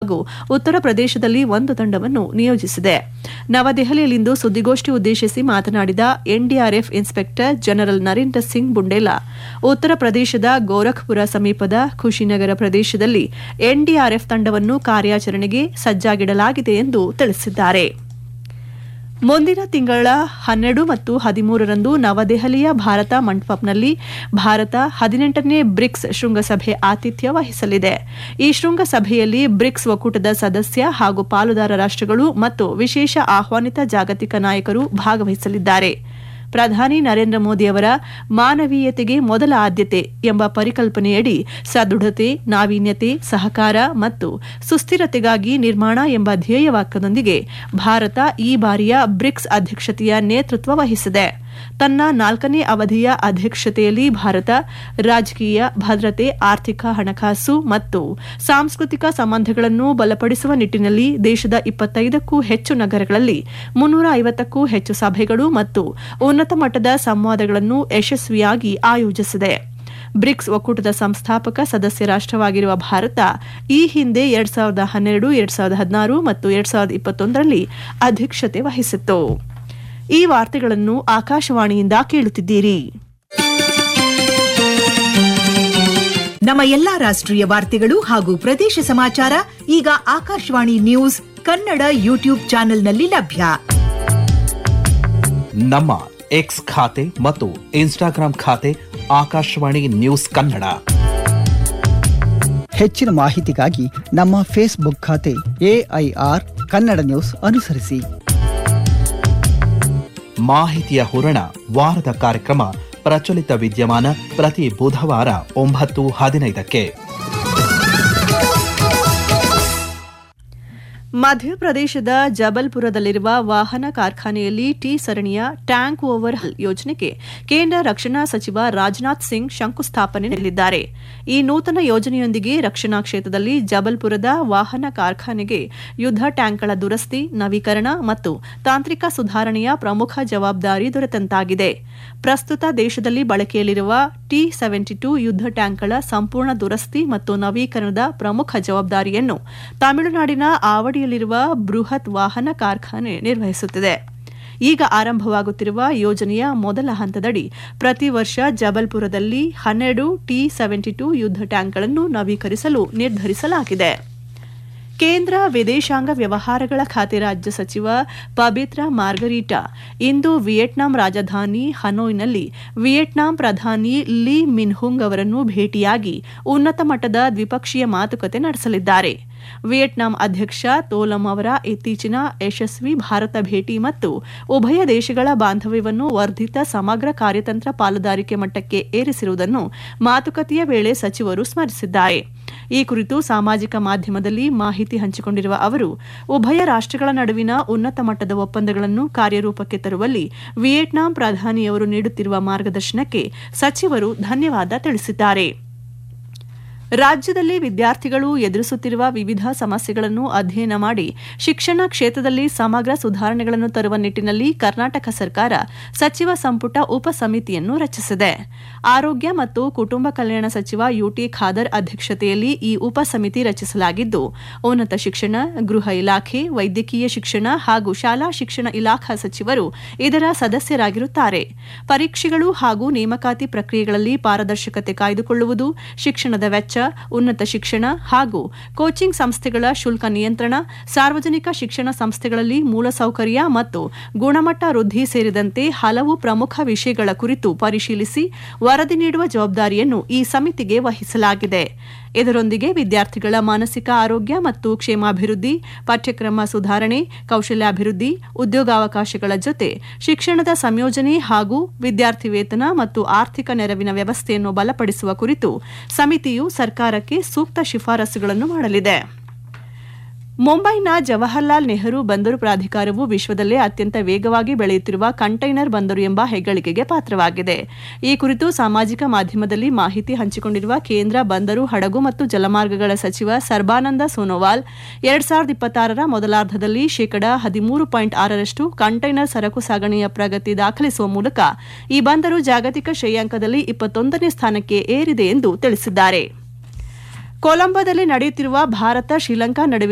ಹಾಗೂ ಉತ್ತರ ಪ್ರದೇಶದಲ್ಲಿ ಒಂದು ತಂಡವನ್ನು ನಿಯೋಜಿಸಿದೆ ನವದೆಹಲಿಯಲ್ಲಿಂದು ಸುದ್ದಿಗೋಷ್ಠಿ ಉದ್ದೇಶಿಸಿ ಮಾತನಾಡಿದ NDRF inspector general Narendra Singh Bundela Uttar ಪ್ರದೇಶದ ಗೋರಖ್ಪುರ ಸಮೀಪದ ಖುಷಿನಗರ ಪ್ರದೇಶದಲ್ಲಿ ಎನ್ಡಿಆರ್ಎಫ್ ತಂಡವನ್ನು ಕಾರ್ಯಾಚರಣೆಗೆ ಸಜ್ಜಾಗಿಡಲಾಗಿದೆ ಎಂದು ತಿಳಿಸಿದ್ದಾರೆ ಮುಂದಿನ ತಿಂಗಳ ಹನ್ನೆರಡು ಮತ್ತು ಹದಿಮೂರರಂದು ನವದೆಹಲಿಯ ಭಾರತ ಮಂಟಪಂನಲ್ಲಿ ಭಾರತ ಹದಿನೆಂಟನೇ ಬ್ರಿಕ್ಸ್ ಶೃಂಗಸಭೆ ಆತಿಥ್ಯ ವಹಿಸಲಿದೆ ಈ ಶೃಂಗಸಭೆಯಲ್ಲಿ ಬ್ರಿಕ್ಸ್ ಒಕ್ಕೂಟದ ಸದಸ್ಯ ಹಾಗೂ ಪಾಲುದಾರ ರಾಷ್ಟಗಳು ಮತ್ತು ವಿಶೇಷ ಆಹ್ವಾನಿತ ಜಾಗತಿಕ ನಾಯಕರು ಭಾಗವಹಿಸಲಿದ್ದಾರೆ ಪ್ರಧಾನಿ ನರೇಂದ್ರ ಮೋದಿಯವರ ಮಾನವೀಯತೆಗೆ ಮೊದಲ ಆದ್ಯತೆ ಎಂಬ ಪರಿಕಲ್ಪನೆಯಡಿ ಸದೃಢತೆ ನಾವೀನ್ಯತೆ ಸಹಕಾರ ಮತ್ತು ಸುಸ್ಥಿರತೆಗಾಗಿ ನಿರ್ಮಾಣ ಎಂಬ ಧ್ಯೇಯವಾಕ್ಯದೊಂದಿಗೆ ಭಾರತ ಈ ಬಾರಿಯ ಬ್ರಿಕ್ಸ್ ಅಧ್ಯಕ್ಷತೆಯ ನೇತೃತ್ವ ವಹಿಸಿದೆ ತನ್ನ ನಾಲ್ಕನೇ ಅವಧಿಯ ಅಧ್ಯಕ್ಷತೆಯಲ್ಲಿ ಭಾರತ ರಾಜಕೀಯ ಭದ್ರತೆ ಆರ್ಥಿಕ ಹಣಕಾಸು ಮತ್ತು ಸಾಂಸ್ಕೃತಿಕ ಸಂಬಂಧಗಳನ್ನು ಬಲಪಡಿಸುವ ನಿಟ್ಟಿನಲ್ಲಿ ದೇಶದ ಇಪ್ಪತ್ತೈದಕ್ಕೂ ಹೆಚ್ಚು ನಗರಗಳಲ್ಲಿ ಮುನ್ನೂರ ಐವತ್ತಕ್ಕೂ ಹೆಚ್ಚು ಸಭೆಗಳು ಮತ್ತು ಉನ್ನತ ಮಟ್ಟದ ಸಂವಾದಗಳನ್ನು ಯಶಸ್ವಿಯಾಗಿ ಆಯೋಜಿಸಿದೆ ಬ್ರಿಕ್ಸ್ ಒಕ್ಕೂಟದ ಸಂಸ್ಥಾಪಕ ಸದಸ್ಯ ರಾಷ್ಟವಾಗಿರುವ ಭಾರತ ಈ ಹಿಂದೆ ಎರಡ್ ಸಾವಿರದ ಹನ್ನೆರಡು ಎರಡ್ ಸಾವಿರದ ಹದಿನಾರು ಮತ್ತು ಎರಡ್ ಸಾವಿರದ ಇಪ್ಪತ್ತೊಂದರಲ್ಲಿ ಅಧ್ಯಕ್ಷತೆ ವಹಿಸಿತ್ತು ಈ ವಾರ್ತೆಗಳನ್ನು ಆಕಾಶವಾಣಿಯಿಂದ ಕೇಳುತ್ತಿದ್ದೀರಿ ನಮ್ಮ ಎಲ್ಲಾ ರಾಷ್ಟ್ರೀಯ ವಾರ್ತೆಗಳು ಹಾಗೂ ಪ್ರದೇಶ ಸಮಾಚಾರ ಈಗ ಆಕಾಶವಾಣಿ ನ್ಯೂಸ್ ಕನ್ನಡ ಯೂಟ್ಯೂಬ್ ಚಾನೆಲ್ನಲ್ಲಿ ಲಭ್ಯ ನಮ್ಮ ಎಕ್ಸ್ ಖಾತೆ ಮತ್ತು ಇನ್ಸ್ಟಾಗ್ರಾಂ ಖಾತೆ ಆಕಾಶವಾಣಿ ನ್ಯೂಸ್ ಕನ್ನಡ ಹೆಚ್ಚಿನ ಮಾಹಿತಿಗಾಗಿ ನಮ್ಮ ಫೇಸ್ಬುಕ್ ಖಾತೆ ಎಐಆರ್ ಕನ್ನಡ ನ್ಯೂಸ್ ಅನುಸರಿಸಿ ಮಾಹಿತಿಯ ಹೂರಣ ವಾರದ ಕಾರ್ಯಕ್ರಮ ಪ್ರಚಲಿತ ವಿದ್ಯಮಾನ ಪ್ರತಿ ಬುಧವಾರ ಒಂಬತ್ತು ಹದಿನೈದಕ್ಕೆ ಮಧ್ಯಪ್ರದೇಶದ ಜಬಲ್ಪುರದಲ್ಲಿರುವ ವಾಹನ ಕಾರ್ಖಾನೆಯಲ್ಲಿ ಟಿ ಸರಣಿಯ ಟ್ಯಾಂಕ್ ಓವರ್ ಹಲ್ ಯೋಜನೆಗೆ ಕೇಂದ್ರ ರಕ್ಷಣಾ ಸಚಿವ ರಾಜನಾಥ್ ಸಿಂಗ್ ಶಂಕುಸ್ಥಾಪನೆ ನೀಡಲಿದ್ದಾರೆ ಈ ನೂತನ ಯೋಜನೆಯೊಂದಿಗೆ ರಕ್ಷಣಾ ಕ್ಷೇತ್ರದಲ್ಲಿ ಜಬಲ್ಪುರದ ವಾಹನ ಕಾರ್ಖಾನೆಗೆ ಯುದ್ಧ ಟ್ಯಾಂಕ್ಗಳ ದುರಸ್ತಿ ನವೀಕರಣ ಮತ್ತು ತಾಂತ್ರಿಕ ಸುಧಾರಣೆಯ ಪ್ರಮುಖ ಜವಾಬ್ದಾರಿ ದೊರೆತಂತಾಗಿದೆ ಪ್ರಸ್ತುತ ದೇಶದಲ್ಲಿ ಬಳಕೆಯಲ್ಲಿರುವ ಟಿ ಸೆವೆಂಟಿ ಟು ಯುದ್ಧ ಟ್ಯಾಂಕ್ಗಳ ಸಂಪೂರ್ಣ ದುರಸ್ತಿ ಮತ್ತು ನವೀಕರಣದ ಪ್ರಮುಖ ಜವಾಬ್ದಾರಿಯನ್ನು ತಮಿಳುನಾಡಿನ ಆವಡಿಯಲ್ಲಿರುವ ಬೃಹತ್ ವಾಹನ ಕಾರ್ಖಾನೆ ನಿರ್ವಹಿಸುತ್ತಿದೆ ಈಗ ಆರಂಭವಾಗುತ್ತಿರುವ ಯೋಜನೆಯ ಮೊದಲ ಹಂತದಡಿ ಪ್ರತಿ ವರ್ಷ ಜಬಲ್ಪುರದಲ್ಲಿ ಹನ್ನೆರಡು ಟಿ ಸೆವೆಂಟಿ ಟು ಯುದ್ಧ ಟ್ಯಾಂಕ್ಗಳನ್ನು ನವೀಕರಿಸಲು ನಿರ್ಧರಿಸಲಾಗಿದೆ ಕೇಂದ್ರ ವಿದೇಶಾಂಗ ವ್ಯವಹಾರಗಳ ಖಾತೆ ರಾಜ್ಯ ಸಚಿವ ಪಬಿತ್ರ ಮಾರ್ಗರೀಟಾ ಇಂದು ವಿಯೆಟ್ನಾಂ ರಾಜಧಾನಿ ಹನೋಯ್ನಲ್ಲಿ ವಿಯೆಟ್ನಾಂ ಪ್ರಧಾನಿ ಲೀ ಮಿನ್ಹುಂಗ್ ಅವರನ್ನು ಭೇಟಿಯಾಗಿ ಉನ್ನತ ಮಟ್ಟದ ದ್ವಿಪಕ್ಷೀಯ ಮಾತುಕತೆ ನಡೆಸಲಿದ್ದಾರೆ ವಿಯೆಟ್ನಾಂ ಅಧ್ಯಕ್ಷ ತೋಲಂ ಅವರ ಇತ್ತೀಚಿನ ಯಶಸ್ವಿ ಭಾರತ ಭೇಟಿ ಮತ್ತು ಉಭಯ ದೇಶಗಳ ಬಾಂಧವ್ಯವನ್ನು ವರ್ಧಿತ ಸಮಗ್ರ ಕಾರ್ಯತಂತ್ರ ಪಾಲುದಾರಿಕೆ ಮಟ್ಟಕ್ಕೆ ಏರಿಸಿರುವುದನ್ನು ಮಾತುಕತೆಯ ವೇಳೆ ಸಚಿವರು ಸ್ಮರಿಸಿದ್ದಾರೆ ಈ ಕುರಿತು ಸಾಮಾಜಿಕ ಮಾಧ್ಯಮದಲ್ಲಿ ಮಾಹಿತಿ ಹಂಚಿಕೊಂಡಿರುವ ಅವರು ಉಭಯ ರಾಷ್ಟಗಳ ನಡುವಿನ ಉನ್ನತ ಮಟ್ಟದ ಒಪ್ಪಂದಗಳನ್ನು ಕಾರ್ಯರೂಪಕ್ಕೆ ತರುವಲ್ಲಿ ವಿಯೆಟ್ನಾಂ ಪ್ರಧಾನಿಯವರು ನೀಡುತ್ತಿರುವ ಮಾರ್ಗದರ್ಶನಕ್ಕೆ ಸಚಿವರು ಧನ್ಯವಾದ ತಿಳಿಸಿದ್ದಾರೆ ರಾಜ್ಯದಲ್ಲಿ ವಿದ್ಯಾರ್ಥಿಗಳು ಎದುರಿಸುತ್ತಿರುವ ವಿವಿಧ ಸಮಸ್ಯೆಗಳನ್ನು ಅಧ್ಯಯನ ಮಾಡಿ ಶಿಕ್ಷಣ ಕ್ಷೇತ್ರದಲ್ಲಿ ಸಮಗ್ರ ಸುಧಾರಣೆಗಳನ್ನು ತರುವ ನಿಟ್ಟಿನಲ್ಲಿ ಕರ್ನಾಟಕ ಸರ್ಕಾರ ಸಚಿವ ಸಂಪುಟ ಉಪ ಸಮಿತಿಯನ್ನು ರಚಿಸಿದೆ ಆರೋಗ್ಯ ಮತ್ತು ಕುಟುಂಬ ಕಲ್ಯಾಣ ಸಚಿವ ಯುಟಿ ಖಾದರ್ ಅಧ್ಯಕ್ಷತೆಯಲ್ಲಿ ಈ ಉಪ ಸಮಿತಿ ರಚಿಸಲಾಗಿದ್ದು ಉನ್ನತ ಶಿಕ್ಷಣ ಗೃಹ ಇಲಾಖೆ ವೈದ್ಯಕೀಯ ಶಿಕ್ಷಣ ಹಾಗೂ ಶಾಲಾ ಶಿಕ್ಷಣ ಇಲಾಖಾ ಸಚಿವರು ಇದರ ಸದಸ್ಯರಾಗಿರುತ್ತಾರೆ ಪರೀಕ್ಷೆಗಳು ಹಾಗೂ ನೇಮಕಾತಿ ಪ್ರಕ್ರಿಯೆಗಳಲ್ಲಿ ಪಾರದರ್ಶಕತೆ ಕಾಯ್ದುಕೊಳ್ಳುವುದು ಶಿಕ್ಷಣದ ವೆಚ್ಚ ಉನ್ನತ ಶಿಕ್ಷಣ ಹಾಗೂ ಕೋಚಿಂಗ್ ಸಂಸ್ಥೆಗಳ ಶುಲ್ಕ ನಿಯಂತ್ರಣ ಸಾರ್ವಜನಿಕ ಶಿಕ್ಷಣ ಸಂಸ್ಥೆಗಳಲ್ಲಿ ಮೂಲಸೌಕರ್ಯ ಮತ್ತು ಗುಣಮಟ್ಟ ವೃದ್ಧಿ ಸೇರಿದಂತೆ ಹಲವು ಪ್ರಮುಖ ವಿಷಯಗಳ ಕುರಿತು ಪರಿಶೀಲಿಸಿ ವರದಿ ನೀಡುವ ಜವಾಬ್ದಾರಿಯನ್ನು ಈ ಸಮಿತಿಗೆ ವಹಿಸಲಾಗಿದೆ ಇದರೊಂದಿಗೆ ವಿದ್ಯಾರ್ಥಿಗಳ ಮಾನಸಿಕ ಆರೋಗ್ಯ ಮತ್ತು ಕ್ಷೇಮಾಭಿವೃದ್ಧಿ ಪಠ್ಯಕ್ರಮ ಸುಧಾರಣೆ ಕೌಶಲ್ಯಾಭಿವೃದ್ಧಿ ಉದ್ಯೋಗಾವಕಾಶಗಳ ಜೊತೆ ಶಿಕ್ಷಣದ ಸಂಯೋಜನೆ ಹಾಗೂ ವಿದ್ಯಾರ್ಥಿ ವೇತನ ಮತ್ತು ಆರ್ಥಿಕ ನೆರವಿನ ವ್ಯವಸ್ಥೆಯನ್ನು ಬಲಪಡಿಸುವ ಕುರಿತು ಸಮಿತಿಯು ಸರ್ಕಾರಕ್ಕೆ ಸೂಕ್ತ ಶಿಫಾರಸುಗಳನ್ನು ಮಾಡಲಿದೆ ಮುಂಬೈನ ಜವಾಹರ್ಲಾಲ್ ನೆಹರು ಬಂದರು ಪ್ರಾಧಿಕಾರವು ವಿಶ್ವದಲ್ಲೇ ಅತ್ಯಂತ ವೇಗವಾಗಿ ಬೆಳೆಯುತ್ತಿರುವ ಕಂಟೈನರ್ ಬಂದರು ಎಂಬ ಹೆಗ್ಗಳಿಕೆಗೆ ಪಾತ್ರವಾಗಿದೆ ಈ ಕುರಿತು ಸಾಮಾಜಿಕ ಮಾಧ್ಯಮದಲ್ಲಿ ಮಾಹಿತಿ ಹಂಚಿಕೊಂಡಿರುವ ಕೇಂದ್ರ ಬಂದರು ಹಡಗು ಮತ್ತು ಜಲಮಾರ್ಗಗಳ ಸಚಿವ ಸರ್ಬಾನಂದ ಸೋನೋವಾಲ್ ಎರಡ್ ಸಾವಿರದ ಇಪ್ಪತ್ತಾರರ ಮೊದಲಾರ್ಧದಲ್ಲಿ ಶೇಕಡಾ ಹದಿಮೂರು ಪಾಯಿಂಟ್ ಆರರಷ್ಟು ಕಂಟೈನರ್ ಸರಕು ಸಾಗಣೆಯ ಪ್ರಗತಿ ದಾಖಲಿಸುವ ಮೂಲಕ ಈ ಬಂದರು ಜಾಗತಿಕ ಶ್ರೇಯಾಂಕದಲ್ಲಿ ಇಪ್ಪತ್ತೊಂದನೇ ಸ್ಥಾನಕ್ಕೆ ಏರಿದೆ ಎಂದು ತಿಳಿಸಿದ್ದಾರೆ ಕೊಲಂಬೋದಲ್ಲಿ ನಡೆಯುತ್ತಿರುವ ಭಾರತ ಶ್ರೀಲಂಕಾ ನಡುವಿನ